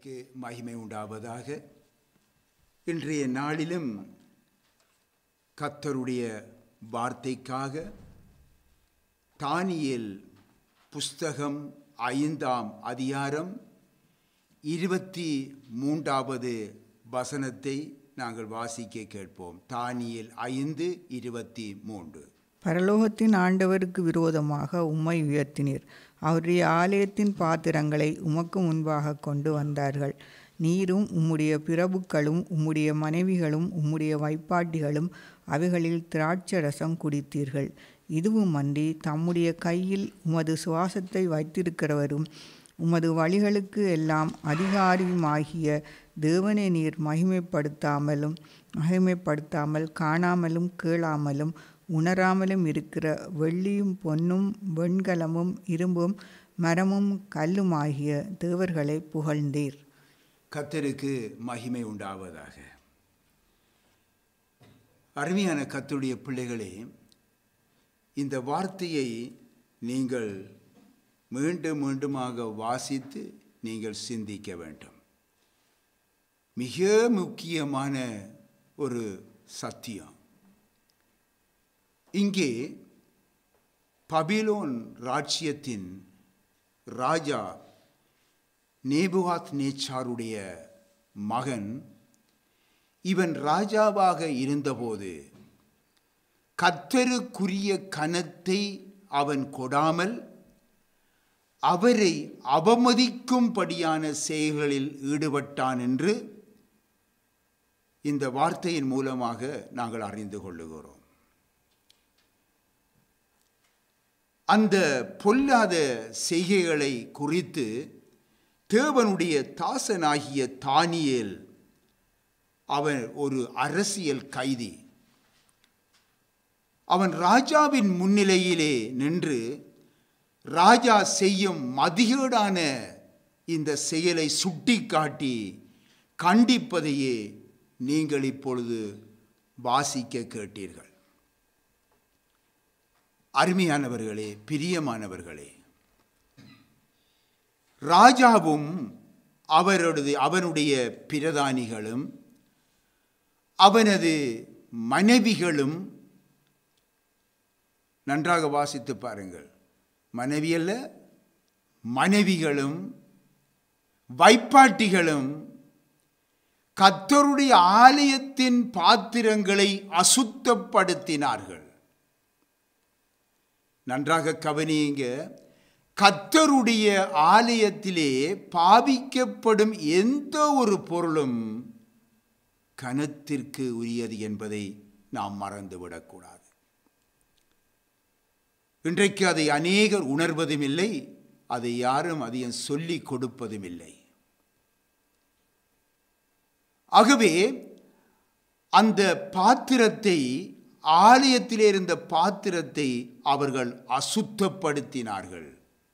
நாமத்திற்கு மகிமை உண்டாவதாக இன்றைய நாளிலும் கத்தருடைய வார்த்தைக்காக தானியேல் புஸ்தகம் ஐந்தாம் அதிகாரம் இருபத்தி மூன்றாவது வசனத்தை நாங்கள் வாசிக்க கேட்போம் தானியேல் ஐந்து இருபத்தி மூன்று பரலோகத்தின் ஆண்டவருக்கு விரோதமாக உம்மை உயர்த்தினீர் அவருடைய ஆலயத்தின் பாத்திரங்களை உமக்கு முன்பாக கொண்டு வந்தார்கள் நீரும் உம்முடைய பிரபுக்களும் உம்முடைய மனைவிகளும் உம்முடைய வைப்பாட்டிகளும் அவைகளில் திராட்சரசம் குடித்தீர்கள் இதுவுமன்றி தம்முடைய கையில் உமது சுவாசத்தை வைத்திருக்கிறவரும் உமது வழிகளுக்கு எல்லாம் அதிகாரியுமாகிய தேவனை நீர் மகிமைப்படுத்தாமலும் மகிமைப்படுத்தாமல் காணாமலும் கேளாமலும் உணராமலும் இருக்கிற வெள்ளியும் பொன்னும் வெண்கலமும் இரும்பும் மரமும் கல்லுமாகிய தேவர்களை புகழ்ந்தீர் கத்தருக்கு மகிமை உண்டாவதாக அருமையான கத்தருடைய பிள்ளைகளே இந்த வார்த்தையை நீங்கள் மீண்டும் மீண்டுமாக வாசித்து நீங்கள் சிந்திக்க வேண்டும் மிக முக்கியமான ஒரு சத்தியம் இங்கே பபிலோன் ராஜ்யத்தின் ராஜா நேபுகாத் நேச்சாருடைய மகன் இவன் ராஜாவாக இருந்தபோது கத்தருக்குரிய கனத்தை அவன் கொடாமல் அவரை அவமதிக்கும்படியான செயல்களில் ஈடுபட்டான் என்று இந்த வார்த்தையின் மூலமாக நாங்கள் அறிந்து கொள்ளுகிறோம் அந்த பொல்லாத செய்கைகளை குறித்து தேவனுடைய தாசனாகிய தானியேல் அவன் ஒரு அரசியல் கைதி அவன் ராஜாவின் முன்னிலையிலே நின்று ராஜா செய்யும் மதிகேடான இந்த செயலை சுட்டிக்காட்டி கண்டிப்பதையே நீங்கள் இப்பொழுது வாசிக்க கேட்டீர்கள் அருமையானவர்களே பிரியமானவர்களே ராஜாவும் அவரது அவனுடைய பிரதானிகளும் அவனது மனைவிகளும் நன்றாக வாசித்து பாருங்கள் மனைவி அல்ல மனைவிகளும் வைப்பாட்டிகளும் கத்தருடைய ஆலயத்தின் பாத்திரங்களை அசுத்தப்படுத்தினார்கள் நன்றாக கவனியுங்க கத்தருடைய ஆலயத்திலே பாவிக்கப்படும் எந்த ஒரு பொருளும் கனத்திற்கு உரியது என்பதை நாம் மறந்துவிடக்கூடாது இன்றைக்கு அதை அநேகர் உணர்வதும் இல்லை அதை யாரும் அதிகம் சொல்லிக் கொடுப்பதும் இல்லை ஆகவே அந்த பாத்திரத்தை ஆலயத்திலே இருந்த பாத்திரத்தை அவர்கள் அசுத்தப்படுத்தினார்கள்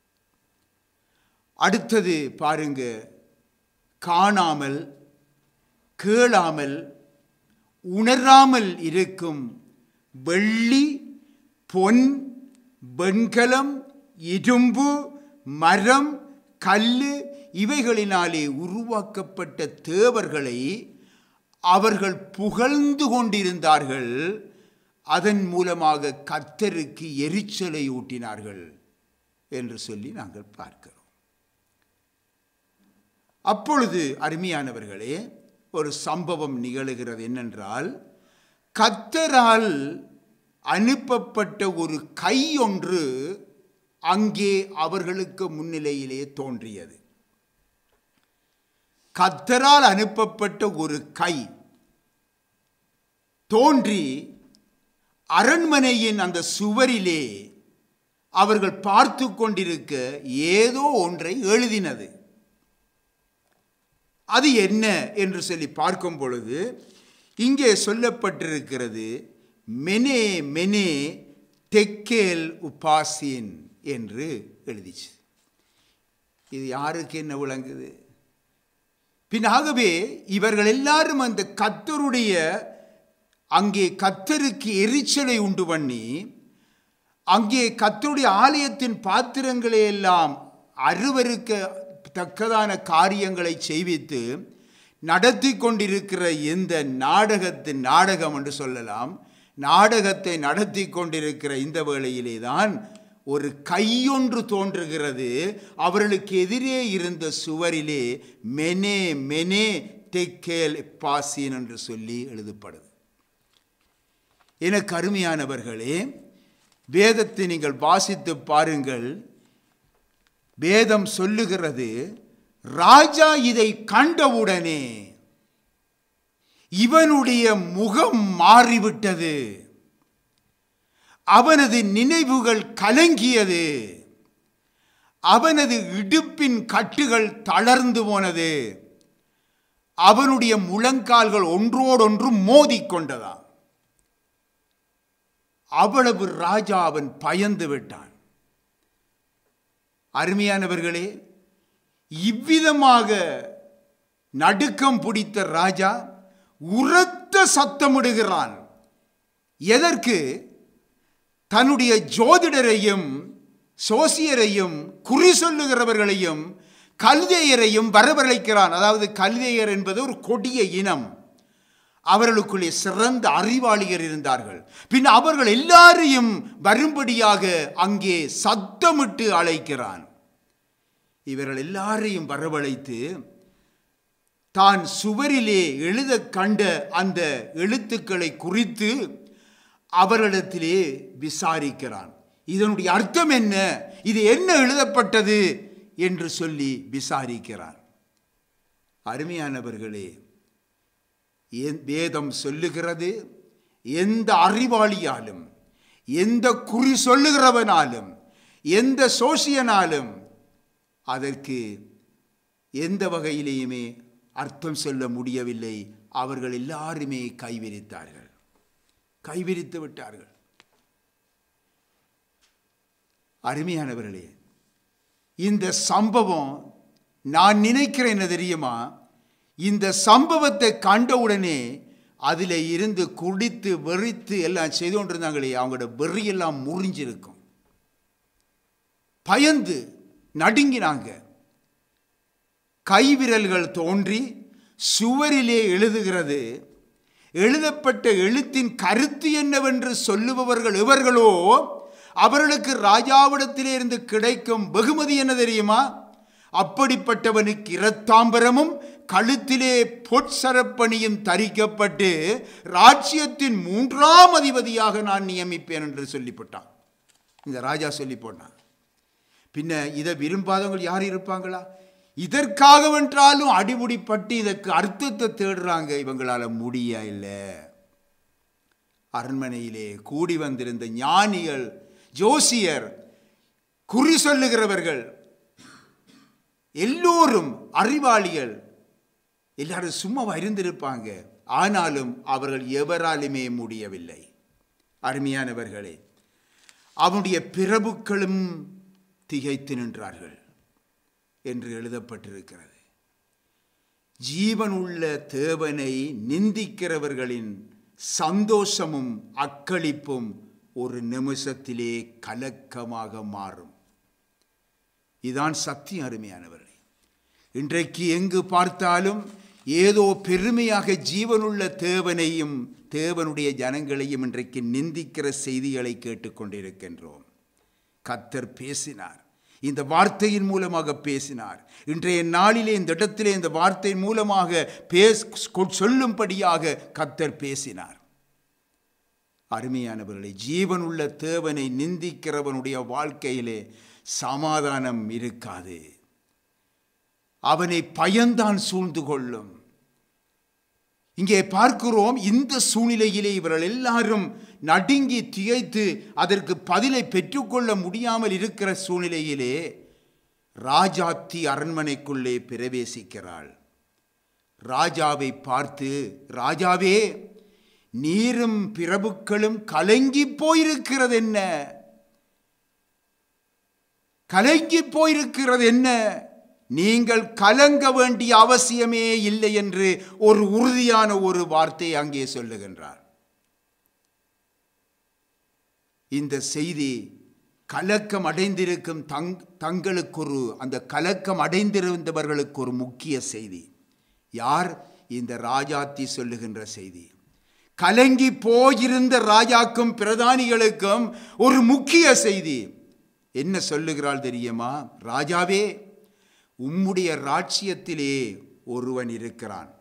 அடுத்தது பாருங்க காணாமல் கேளாமல் உணராமல் இருக்கும் வெள்ளி பொன் வெண்கலம் இரும்பு மரம் கல்லு இவைகளினாலே உருவாக்கப்பட்ட தேவர்களை அவர்கள் புகழ்ந்து கொண்டிருந்தார்கள் அதன் மூலமாக கத்தருக்கு எரிச்சலை ஊட்டினார்கள் என்று சொல்லி நாங்கள் பார்க்கிறோம் அப்பொழுது அருமையானவர்களே ஒரு சம்பவம் நிகழுகிறது என்னென்றால் கத்தரால் அனுப்பப்பட்ட ஒரு கை ஒன்று அங்கே அவர்களுக்கு முன்னிலையிலே தோன்றியது கத்தரால் அனுப்பப்பட்ட ஒரு கை தோன்றி அரண்மனையின் அந்த சுவரிலே அவர்கள் பார்த்து கொண்டிருக்க ஏதோ ஒன்றை எழுதினது அது என்ன என்று சொல்லி பார்க்கும் பொழுது இங்கே சொல்லப்பட்டிருக்கிறது மெனே மெனே தெக்கேல் உபாசின் என்று எழுதிச்சு இது யாருக்கு என்ன விளங்குது பின்னாகவே இவர்கள் எல்லாரும் அந்த கத்தருடைய அங்கே கத்தருக்கு எரிச்சலை உண்டு பண்ணி அங்கே கத்தருடைய ஆலயத்தின் பாத்திரங்களை எல்லாம் அருவருக்க தக்கதான காரியங்களை செய்வித்து நடத்தி கொண்டிருக்கிற இந்த நாடகத்தின் நாடகம் என்று சொல்லலாம் நாடகத்தை நடத்தி கொண்டிருக்கிற இந்த வேளையிலே தான் ஒரு கையொன்று தோன்றுகிறது அவர்களுக்கு எதிரே இருந்த சுவரிலே மெனே மெனே தெக்கேல் பாசின் என்று சொல்லி எழுதப்படுது எனக்கு அருமையானவர்களே வேதத்தை நீங்கள் வாசித்து பாருங்கள் வேதம் சொல்லுகிறது ராஜா இதை கண்டவுடனே இவனுடைய முகம் மாறிவிட்டது அவனது நினைவுகள் கலங்கியது அவனது இடுப்பின் கட்டுகள் தளர்ந்து போனது அவனுடைய முழங்கால்கள் ஒன்றோடொன்று மோதிக்கொண்டதாம் அவ்வளவு ராஜா அவன் பயந்து விட்டான் அருமையானவர்களே இவ்விதமாக நடுக்கம் பிடித்த ராஜா உரத்த சத்தமிடுகிறான் எதற்கு தன்னுடைய ஜோதிடரையும் சோசியரையும் குறி சொல்லுகிறவர்களையும் கல்தேயரையும் வரவழைக்கிறான் அதாவது கல்தேயர் என்பது ஒரு கொடிய இனம் அவர்களுக்குள்ளே சிறந்த அறிவாளிகள் இருந்தார்கள் பின் அவர்கள் எல்லாரையும் வரும்படியாக அங்கே சத்தமிட்டு அழைக்கிறான் இவர்கள் எல்லாரையும் வரவழைத்து தான் சுவரிலே எழுத கண்ட அந்த எழுத்துக்களை குறித்து அவர்களிடத்திலே விசாரிக்கிறான் இதனுடைய அர்த்தம் என்ன இது என்ன எழுதப்பட்டது என்று சொல்லி விசாரிக்கிறான் அருமையானவர்களே என் வேதம் சொல்லுகிறது எந்த அறிவாளியாலும் எந்த குறி சொல்லுகிறவனாலும் எந்த சோசியனாலும் அதற்கு எந்த வகையிலேயுமே அர்த்தம் சொல்ல முடியவில்லை அவர்கள் எல்லாருமே கைவிரித்தார்கள் கைவிரித்து விட்டார்கள் அருமையானவர்களே இந்த சம்பவம் நான் நினைக்கிறேன் என்ன தெரியுமா இந்த சம்பவத்தை கண்டவுடனே அதில் இருந்து குடித்து வெறித்து எல்லாம் செய்து கொண்டிருந்தாங்களே அவங்களோட வெறியெல்லாம் முறிஞ்சிருக்கும் பயந்து நடுங்கினாங்க கைவிரல்கள் தோன்றி சுவரிலே எழுதுகிறது எழுதப்பட்ட எழுத்தின் கருத்து என்னவென்று சொல்லுபவர்கள் இவர்களோ அவர்களுக்கு ராஜாவிடத்திலே இருந்து கிடைக்கும் வெகுமதி என்ன தெரியுமா அப்படிப்பட்டவனுக்கு இரத்தாம்பரமும் கழுத்திலே பொற்சரப்பணியும் தரிக்கப்பட்டு ராஜ்யத்தின் மூன்றாம் அதிபதியாக நான் நியமிப்பேன் என்று சொல்லிப்பட்டான் இந்த ராஜா சொல்லி போட்டான் பின்ன இதை விரும்பாதவங்க யார் இருப்பாங்களா இதற்காகவென்றாலும் அடிமுடிப்பட்டு இதற்கு அர்த்தத்தை தேடுறாங்க இவங்களால முடிய இல்லை அரண்மனையிலே கூடி வந்திருந்த ஞானிகள் ஜோசியர் குறி சொல்லுகிறவர்கள் எல்லோரும் அறிவாளிகள் எல்லாரும் சும்மாவா இருந்திருப்பாங்க ஆனாலும் அவர்கள் எவராலுமே முடியவில்லை அருமையானவர்களே அவனுடைய பிரபுக்களும் திகைத்து நின்றார்கள் என்று எழுதப்பட்டிருக்கிறது ஜீவனுள்ள தேவனை நிந்திக்கிறவர்களின் சந்தோஷமும் அக்களிப்பும் ஒரு நிமிஷத்திலே கலக்கமாக மாறும் இதான் சத்தியம் அருமையானவர்களே இன்றைக்கு எங்கு பார்த்தாலும் ஏதோ பெருமையாக ஜீவனுள்ள தேவனையும் தேவனுடைய ஜனங்களையும் இன்றைக்கு நிந்திக்கிற செய்திகளை கேட்டுக்கொண்டிருக்கின்றோம் கத்தர் பேசினார் இந்த வார்த்தையின் மூலமாக பேசினார் இன்றைய நாளிலே இந்த இடத்திலே இந்த வார்த்தையின் மூலமாக பேஸ் சொல்லும்படியாக கத்தர் பேசினார் அருமையானவர்களை ஜீவனுள்ள தேவனை நிந்திக்கிறவனுடைய வாழ்க்கையிலே சமாதானம் இருக்காது அவனை பயந்தான் சூழ்ந்து கொள்ளும் இங்கே பார்க்கிறோம் இந்த சூழ்நிலையிலே இவர்கள் எல்லாரும் நடுங்கி திகைத்து அதற்கு பதிலை பெற்றுக்கொள்ள முடியாமல் இருக்கிற சூழ்நிலையிலே ராஜாத்தி அரண்மனைக்குள்ளே பிரவேசிக்கிறாள் ராஜாவை பார்த்து ராஜாவே நீரும் பிரபுக்களும் கலங்கி போயிருக்கிறது என்ன கலங்கி போயிருக்கிறது என்ன நீங்கள் கலங்க வேண்டிய அவசியமே இல்லை என்று ஒரு உறுதியான ஒரு வார்த்தை அங்கே சொல்லுகின்றார் இந்த செய்தி கலக்கம் அடைந்திருக்கும் தங் தங்களுக்கு ஒரு அந்த கலக்கம் அடைந்திருந்தவர்களுக்கு ஒரு முக்கிய செய்தி யார் இந்த ராஜாத்தி சொல்லுகின்ற செய்தி கலங்கி போயிருந்த ராஜாக்கும் பிரதானிகளுக்கும் ஒரு முக்கிய செய்தி என்ன சொல்லுகிறாள் தெரியுமா ராஜாவே உம்முடைய ராட்சியத்திலே ஒருவன் இருக்கிறான்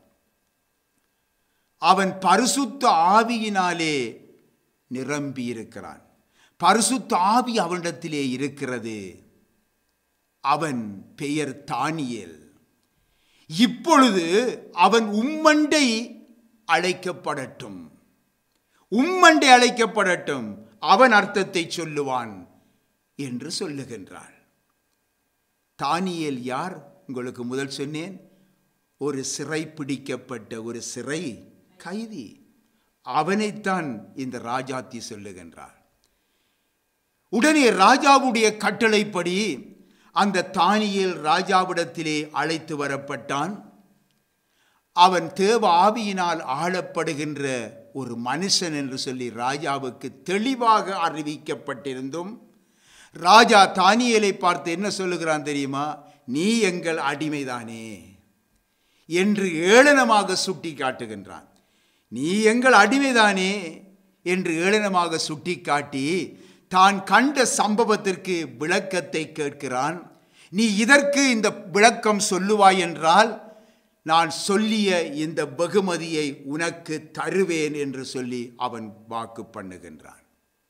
அவன் பரிசுத்த ஆவியினாலே நிரம்பி இருக்கிறான் பரிசுத்த ஆவி அவனிடத்திலே இருக்கிறது அவன் பெயர் தானியேல் இப்பொழுது அவன் உம்மண்டை அழைக்கப்படட்டும் உம்மண்டை அழைக்கப்படட்டும் அவன் அர்த்தத்தை சொல்லுவான் என்று சொல்லுகின்றாள் தானியேல் யார் உங்களுக்கு முதல் சொன்னேன் ஒரு சிறை பிடிக்கப்பட்ட ஒரு சிறை கைதி அவனைத்தான் இந்த ராஜாத்தி சொல்லுகின்றார் உடனே ராஜாவுடைய கட்டளைப்படி அந்த தானியேல் ராஜாவிடத்திலே அழைத்து வரப்பட்டான் அவன் தேவ ஆவியினால் ஆளப்படுகின்ற ஒரு மனுஷன் என்று சொல்லி ராஜாவுக்கு தெளிவாக அறிவிக்கப்பட்டிருந்தும் ராஜா தானியேலை பார்த்து என்ன சொல்லுகிறான் தெரியுமா நீ எங்கள் அடிமைதானே என்று ஏளனமாக சுட்டி காட்டுகின்றான் நீ எங்கள் அடிமைதானே என்று ஏளனமாக சுட்டி காட்டி தான் கண்ட சம்பவத்திற்கு விளக்கத்தை கேட்கிறான் நீ இதற்கு இந்த விளக்கம் சொல்லுவாய் என்றால் நான் சொல்லிய இந்த வெகுமதியை உனக்கு தருவேன் என்று சொல்லி அவன் வாக்கு பண்ணுகின்றான்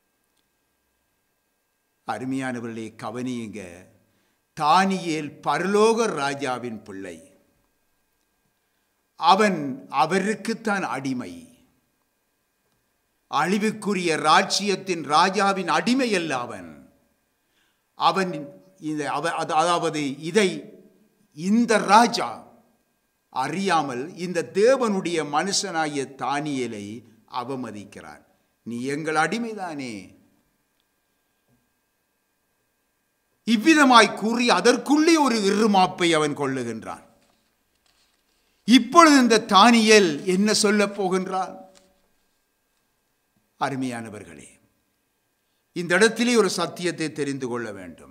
அருமையானவர்களே கவனியுங்க தானியேல் பரலோக ராஜாவின் பிள்ளை அவன் அவருக்குத்தான் அடிமை அழிவுக்குரிய ராஜ்யத்தின் ராஜாவின் அடிமை அல்ல அவன் அவன் இந்த அவ அதாவது இதை இந்த ராஜா அறியாமல் இந்த தேவனுடைய மனுஷனாகிய தானியலை அவமதிக்கிறான் நீ எங்கள் அடிமைதானே இவ்விதமாய் கூறி அதற்குள்ளே ஒரு இருமாப்பை அவன் கொள்ளுகின்றான் இப்பொழுது இந்த தானியல் என்ன சொல்லப் போகின்றான் அருமையானவர்களே இந்த இடத்திலே ஒரு சத்தியத்தை தெரிந்து கொள்ள வேண்டும்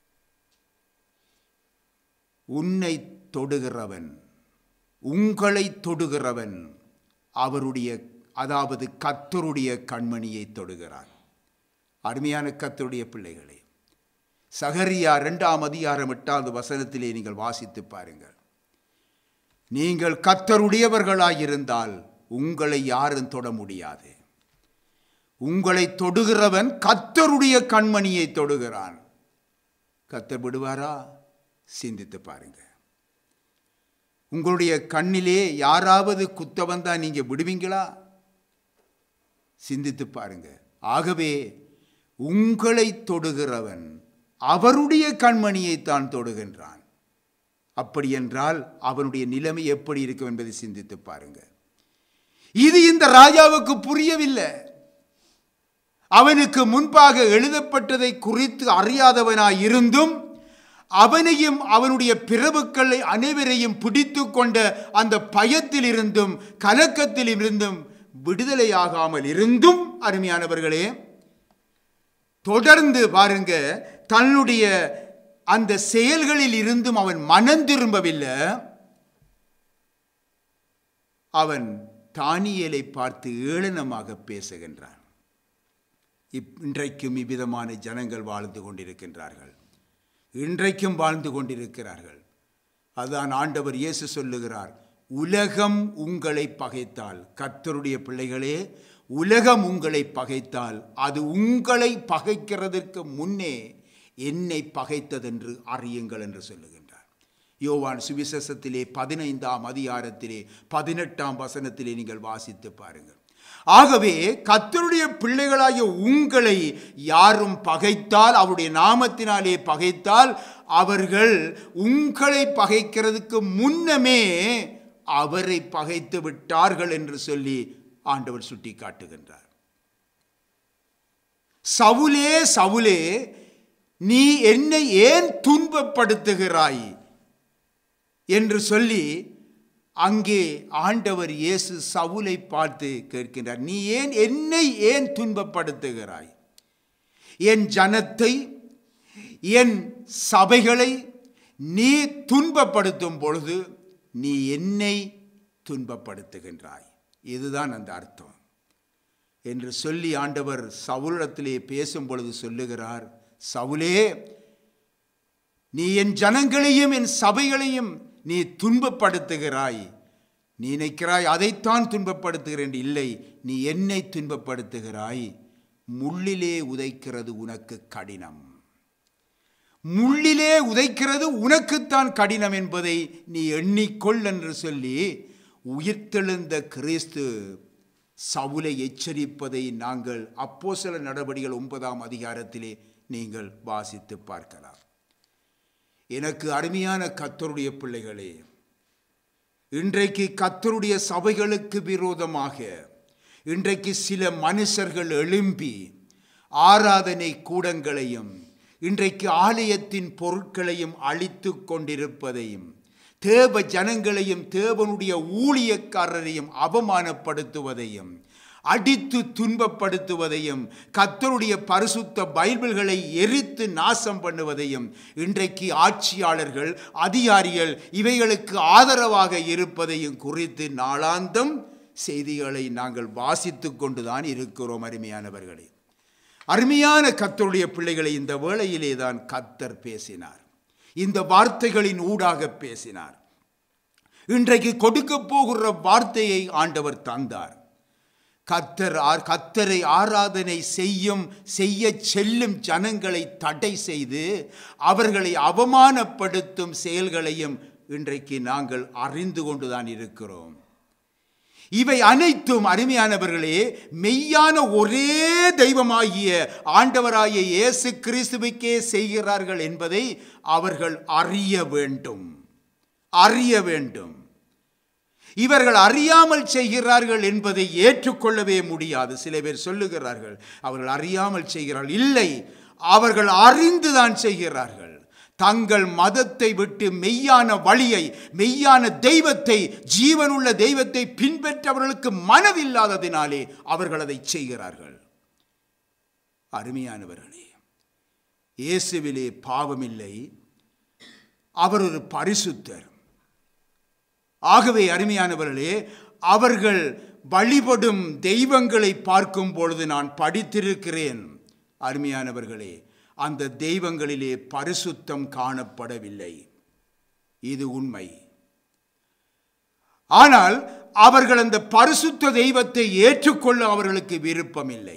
உன்னை தொடுகிறவன் உங்களை தொடுகிறவன் அவருடைய அதாவது கத்தருடைய கண்மணியை தொடுகிறான் அருமையான கத்தருடைய பிள்ளைகளே சகரியா இரண்டாம் அதிகாரம் எட்டாவது வசனத்திலே நீங்கள் வாசித்து பாருங்கள் நீங்கள் கத்தருடையவர்களாயிருந்தால் உங்களை யாரும் தொட முடியாது உங்களை தொடுகிறவன் கத்தருடைய கண்மணியை தொடுகிறான் கத்தர் விடுவாரா சிந்தித்து பாருங்க உங்களுடைய கண்ணிலே யாராவது குத்த வந்தா நீங்க விடுவீங்களா சிந்தித்து பாருங்க ஆகவே உங்களை தொடுகிறவன் அவருடைய கண்மணியை தான் தொடுகின்றான் அப்படி என்றால் அவனுடைய நிலைமை எப்படி இருக்கும் என்பதை சிந்தித்து பாருங்க இது இந்த ராஜாவுக்கு புரியவில்லை அவனுக்கு முன்பாக எழுதப்பட்டதை குறித்து அறியாதவனாய் இருந்தும் அவனையும் அவனுடைய பிறவுக்களை அனைவரையும் பிடித்து கொண்ட அந்த பயத்தில் இருந்தும் கலக்கத்தில் இருந்தும் விடுதலையாகாமல் இருந்தும் அருமையானவர்களே தொடர்ந்து பாருங்க தன்னுடைய அந்த செயல்களில் இருந்தும் அவன் மனம் திரும்பவில்லை அவன் தானியலை பார்த்து ஏளனமாக பேசுகின்றான் இன்றைக்கும் இவ்விதமான ஜனங்கள் வாழ்ந்து கொண்டிருக்கின்றார்கள் இன்றைக்கும் வாழ்ந்து கொண்டிருக்கிறார்கள் அதுதான் ஆண்டவர் இயேசு சொல்லுகிறார் உலகம் உங்களை பகைத்தால் கர்த்தருடைய பிள்ளைகளே உலகம் உங்களை பகைத்தால் அது உங்களை பகைக்கிறதற்கு முன்னே என்னை பகைத்ததென்று அறியுங்கள் என்று சொல்லுகின்றார் யோவான் சுவிசேஷத்திலே பதினைந்தாம் அதிகாரத்திலே பதினெட்டாம் வசனத்திலே நீங்கள் வாசித்து பாருங்கள் ஆகவே கத்தருடைய பிள்ளைகளாகிய உங்களை யாரும் பகைத்தால் அவருடைய நாமத்தினாலே பகைத்தால் அவர்கள் உங்களை பகைக்கிறதுக்கு முன்னமே அவரை பகைத்து விட்டார்கள் என்று சொல்லி ஆண்டவர் சுட்டி காட்டுகின்றார் சவுலே சவுலே நீ என்னை ஏன் துன்பப்படுத்துகிறாய் என்று சொல்லி அங்கே ஆண்டவர் இயேசு சவுலை பார்த்து கேட்கின்றார் நீ ஏன் என்னை ஏன் துன்பப்படுத்துகிறாய் என் ஜனத்தை என் சபைகளை நீ துன்பப்படுத்தும் பொழுது நீ என்னை துன்பப்படுத்துகின்றாய் இதுதான் அந்த அர்த்தம் என்று சொல்லி ஆண்டவர் சவுலிடத்திலே பேசும் பொழுது சொல்லுகிறார் சவுலே நீ என் ஜனங்களையும் என் சபைகளையும் நீ துன்பப்படுத்துகிறாய் நீ நினைக்கிறாய் அதைத்தான் துன்பப்படுத்துகிறேன் இல்லை நீ என்னை துன்பப்படுத்துகிறாய் முள்ளிலே உதைக்கிறது உனக்கு கடினம் முள்ளிலே உதைக்கிறது உனக்குத்தான் கடினம் என்பதை நீ எண்ணிக்கொள் என்று சொல்லி உயிர்த்தெழுந்த கிறிஸ்து சவுலை எச்சரிப்பதை நாங்கள் அப்போ சில நடவடிக்கைகள் ஒன்பதாம் அதிகாரத்திலே நீங்கள் வாசித்து பார்க்கலாம் எனக்கு அருமையான கத்தருடைய பிள்ளைகளே இன்றைக்கு கத்தருடைய சபைகளுக்கு விரோதமாக இன்றைக்கு சில மனுஷர்கள் எழும்பி ஆராதனை கூடங்களையும் இன்றைக்கு ஆலயத்தின் பொருட்களையும் அழித்து கொண்டிருப்பதையும் தேவ ஜனங்களையும் தேவனுடைய ஊழியக்காரரையும் அவமானப்படுத்துவதையும் அடித்து துன்பப்படுத்துவதையும் கத்தருடைய பரிசுத்த பைபிள்களை எரித்து நாசம் பண்ணுவதையும் இன்றைக்கு ஆட்சியாளர்கள் அதிகாரிகள் இவைகளுக்கு ஆதரவாக இருப்பதையும் குறித்து நாளாந்தம் செய்திகளை நாங்கள் வாசித்து கொண்டுதான் இருக்கிறோம் அருமையானவர்களே அருமையான கத்தருடைய பிள்ளைகளை இந்த வேளையிலே தான் கத்தர் பேசினார் இந்த வார்த்தைகளின் ஊடாக பேசினார் இன்றைக்கு கொடுக்க போகிற வார்த்தையை ஆண்டவர் தந்தார் கத்தர் ஆர் கத்தரை ஆராதனை செய்யும் செய்ய செல்லும் ஜனங்களை தடை செய்து அவர்களை அவமானப்படுத்தும் செயல்களையும் இன்றைக்கு நாங்கள் அறிந்து கொண்டுதான் இருக்கிறோம் இவை அனைத்தும் அருமையானவர்களே மெய்யான ஒரே தெய்வமாகிய ஆண்டவராகிய இயேசு கிறிஸ்துவுக்கே செய்கிறார்கள் என்பதை அவர்கள் அறிய வேண்டும் அறிய வேண்டும் இவர்கள் அறியாமல் செய்கிறார்கள் என்பதை ஏற்றுக்கொள்ளவே முடியாது சில பேர் சொல்லுகிறார்கள் அவர்கள் அறியாமல் செய்கிறார்கள் இல்லை அவர்கள் அறிந்துதான் செய்கிறார்கள் தங்கள் மதத்தை விட்டு மெய்யான வழியை மெய்யான தெய்வத்தை ஜீவனுள்ள தெய்வத்தை பின்பற்றவர்களுக்கு மனதில்லாததினாலே அவர்கள் அதை செய்கிறார்கள் அருமையானவர்களே இயேசுவிலே பாவமில்லை அவர் ஒரு பரிசுத்தர் ஆகவே அருமையானவர்களே அவர்கள் வழிபடும் தெய்வங்களை பார்க்கும் பொழுது நான் படித்திருக்கிறேன் அருமையானவர்களே அந்த தெய்வங்களிலே பரிசுத்தம் காணப்படவில்லை இது உண்மை ஆனால் அவர்கள் அந்த பரிசுத்த தெய்வத்தை ஏற்றுக்கொள்ள அவர்களுக்கு விருப்பமில்லை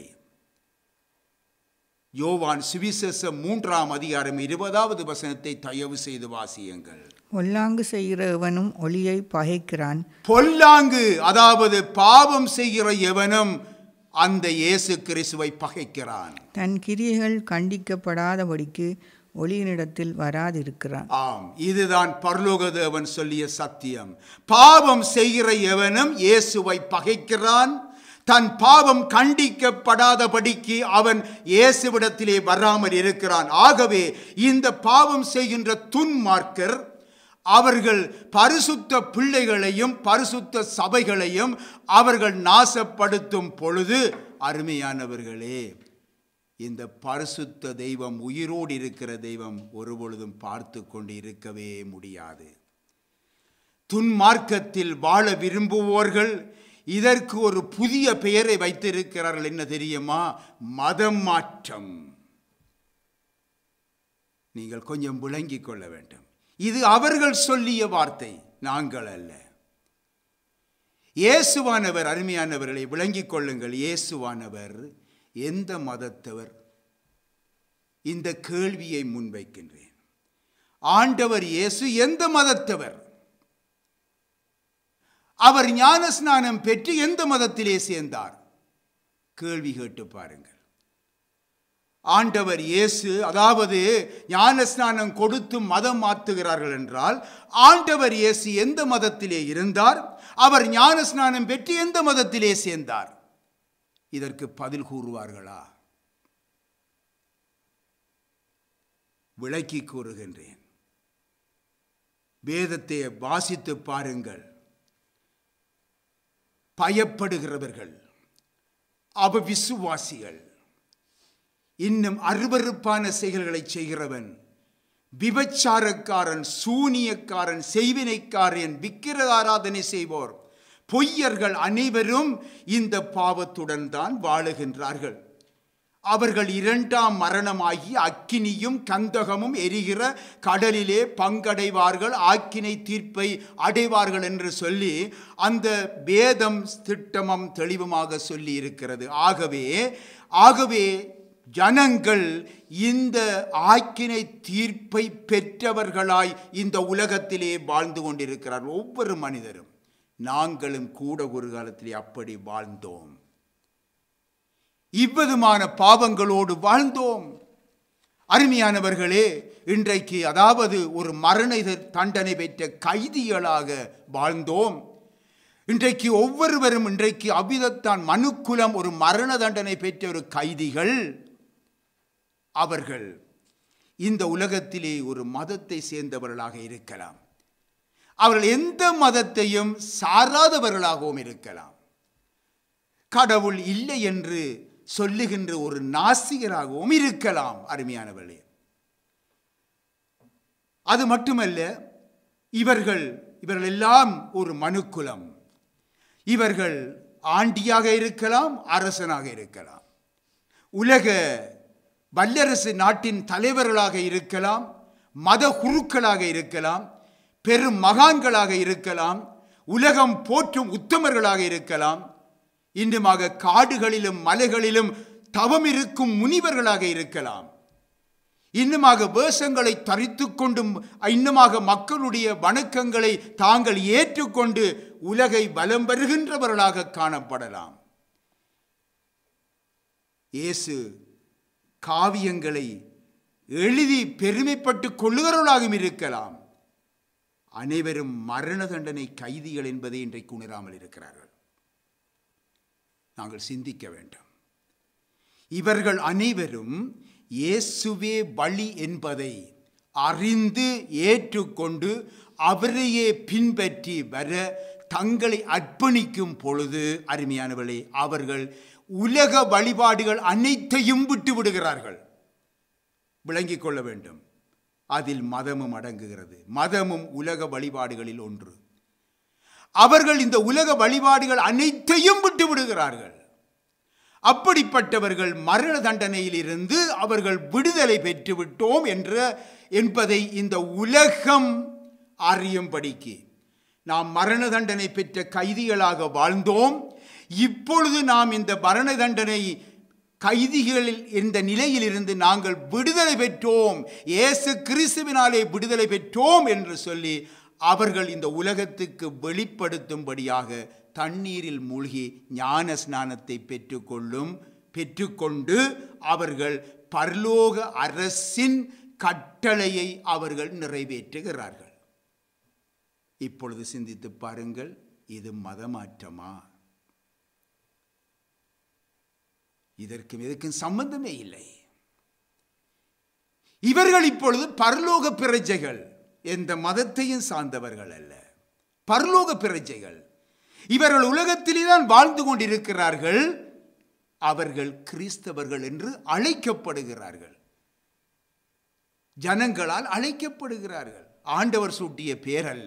யோவான் சுவிசேஷம் மூன்றாம் அதிகாரம் இருபதாவது வசனத்தை தயவு செய்து வாசியுங்கள் ஒல்லாங்கு செய்கிற எவனும் ஒளியை பகைக்கிறான் பொல்லாங்கு அதாவது பாவம் செய்கிற எவனும் அந்த இயேசு கிறிஸ்துவை பகைக்கிறான் தன் கிரியைகள் கண்டிக்கப்படாதபடிக்கு ஒளியினிடத்தில் வராதிருக்கிறான் ஆம் இதுதான் பரலோக தேவன் சொல்லிய சத்தியம் பாவம் செய்கிற எவனும் இயேசுவை பகைக்கிறான் தன் பாவம் கண்டிக்கப்படாதபடிக்கு அவன் இயேசுவிடத்திலே வராமல் இருக்கிறான் ஆகவே இந்த பாவம் செய்கின்ற துன்மார்க்கர் அவர்கள் பரிசுத்த பிள்ளைகளையும் பரிசுத்த சபைகளையும் அவர்கள் நாசப்படுத்தும் பொழுது அருமையானவர்களே இந்த பரிசுத்த தெய்வம் உயிரோடு இருக்கிற தெய்வம் ஒருபொழுதும் பார்த்து கொண்டு இருக்கவே முடியாது துன்மார்க்கத்தில் வாழ விரும்புவோர்கள் இதற்கு ஒரு புதிய பெயரை வைத்திருக்கிறார்கள் என்ன தெரியுமா மதம் மாற்றம் நீங்கள் கொஞ்சம் விளங்கிக் கொள்ள வேண்டும் இது அவர்கள் சொல்லிய வார்த்தை நாங்கள் அல்ல இயேசுவானவர் அருமையானவர்களை விளங்கிக் கொள்ளுங்கள் இயேசுவானவர் எந்த மதத்தவர் இந்த கேள்வியை முன்வைக்கின்றேன் ஆண்டவர் இயேசு எந்த மதத்தவர் அவர் ஞானஸ்நானம் பெற்று எந்த மதத்திலே சேர்ந்தார் கேள்வி கேட்டு பாருங்கள் ஆண்டவர் இயேசு அதாவது ஞானஸ்நானம் கொடுத்து மதம் மாற்றுகிறார்கள் என்றால் ஆண்டவர் இயேசு எந்த மதத்திலே இருந்தார் அவர் ஞானஸ்நானம் பெற்று எந்த மதத்திலே சேர்ந்தார் இதற்கு பதில் கூறுவார்களா விளக்கி கூறுகின்றேன் வேதத்தை வாசித்து பாருங்கள் பயப்படுகிறவர்கள் அவ விசுவாசிகள் இன்னும் அருவருப்பான செயல்களை செய்கிறவன் விபச்சாரக்காரன் சூனியக்காரன் செய்வினைக்காரன் விக்கிர ஆராதனை செய்வோர் பொய்யர்கள் அனைவரும் இந்த பாவத்துடன் தான் வாழுகின்றார்கள் அவர்கள் இரண்டாம் மரணமாகி அக்கினியும் கந்தகமும் எரிகிற கடலிலே பங்கடைவார்கள் ஆக்கினை தீர்ப்பை அடைவார்கள் என்று சொல்லி அந்த வேதம் திட்டமும் தெளிவுமாக சொல்லி இருக்கிறது ஆகவே ஆகவே ஜனங்கள் இந்த ஆக்கினை தீர்ப்பை பெற்றவர்களாய் இந்த உலகத்திலே வாழ்ந்து கொண்டிருக்கிறார் ஒவ்வொரு மனிதரும் நாங்களும் கூட ஒரு காலத்திலே அப்படி வாழ்ந்தோம் இவ்விதமான பாவங்களோடு வாழ்ந்தோம் அருமையானவர்களே இன்றைக்கு அதாவது ஒரு மரண தண்டனை பெற்ற கைதிகளாக வாழ்ந்தோம் இன்றைக்கு ஒவ்வொருவரும் இன்றைக்கு அவ்விதத்தான் மனுக்குலம் ஒரு மரண தண்டனை பெற்ற ஒரு கைதிகள் அவர்கள் இந்த உலகத்திலே ஒரு மதத்தை சேர்ந்தவர்களாக இருக்கலாம் அவர்கள் எந்த மதத்தையும் சாராதவர்களாகவும் இருக்கலாம் கடவுள் இல்லை என்று சொல்லுகின்ற ஒரு நாசிகராகவும் இருக்கலாம் அருமையானவர்களே அது மட்டுமல்ல இவர்கள் இவர்கள் எல்லாம் ஒரு மனுக்குலம் இவர்கள் ஆண்டியாக இருக்கலாம் அரசனாக இருக்கலாம் உலக வல்லரசு நாட்டின் தலைவர்களாக இருக்கலாம் மத குருக்களாக இருக்கலாம் பெரும் மகான்களாக இருக்கலாம் உலகம் போற்றும் உத்தமர்களாக இருக்கலாம் இன்னுமாக காடுகளிலும் மலைகளிலும் தவம் இருக்கும் முனிவர்களாக இருக்கலாம் இன்னுமாக வேஷங்களை தரித்து கொண்டும் இன்னுமாக மக்களுடைய வணக்கங்களை தாங்கள் ஏற்றுக்கொண்டு உலகை வலம் வருகின்றவர்களாக காணப்படலாம் இயேசு காவியங்களை எழுதி பெருமைப்பட்டு கொள்ளுகிறவர்களாகவும் இருக்கலாம் அனைவரும் மரண தண்டனை கைதிகள் என்பதை இன்றைக்கு உணராமல் இருக்கிறார்கள் நாங்கள் சிந்திக்க வேண்டும் இவர்கள் அனைவரும் இயேசுவே வழி என்பதை அறிந்து ஏற்றுக்கொண்டு அவரையே பின்பற்றி வர தங்களை அர்ப்பணிக்கும் பொழுது அருமையானவர்களே அவர்கள் உலக வழிபாடுகள் அனைத்தையும் விட்டு விடுகிறார்கள் விளங்கிக் கொள்ள வேண்டும் அதில் மதமும் அடங்குகிறது மதமும் உலக வழிபாடுகளில் ஒன்று அவர்கள் இந்த உலக வழிபாடுகள் அனைத்தையும் விட்டு விடுகிறார்கள் அப்படிப்பட்டவர்கள் மரண தண்டனையில் இருந்து அவர்கள் விடுதலை பெற்று விட்டோம் என்ற என்பதை இந்த உலகம் அறியும்படிக்கு நாம் மரண தண்டனை பெற்ற கைதிகளாக வாழ்ந்தோம் இப்பொழுது நாம் இந்த மரண தண்டனை கைதிகளில் இந்த நிலையில் இருந்து நாங்கள் விடுதலை பெற்றோம் இயேசு கிறிஸ்துவினாலே விடுதலை பெற்றோம் என்று சொல்லி அவர்கள் இந்த உலகத்துக்கு வெளிப்படுத்தும்படியாக தண்ணீரில் மூழ்கி ஞான ஸ்நானத்தை பெற்றுக்கொள்ளும் பெற்றுக்கொண்டு அவர்கள் பரலோக அரசின் கட்டளையை அவர்கள் நிறைவேற்றுகிறார்கள் இப்பொழுது சிந்தித்து பாருங்கள் இது மதமாற்றமா இதற்கும் இதற்கும் சம்பந்தமே இல்லை இவர்கள் இப்பொழுது பரலோக பிரஜைகள் எந்த மதத்தையும் சார்ந்தவர்கள் அல்ல பரலோக பிரஜைகள் இவர்கள் உலகத்திலே தான் வாழ்ந்து கொண்டிருக்கிறார்கள் அவர்கள் கிறிஸ்தவர்கள் என்று அழைக்கப்படுகிறார்கள் ஜனங்களால் அழைக்கப்படுகிறார்கள் ஆண்டவர் சூட்டிய பேர் அல்ல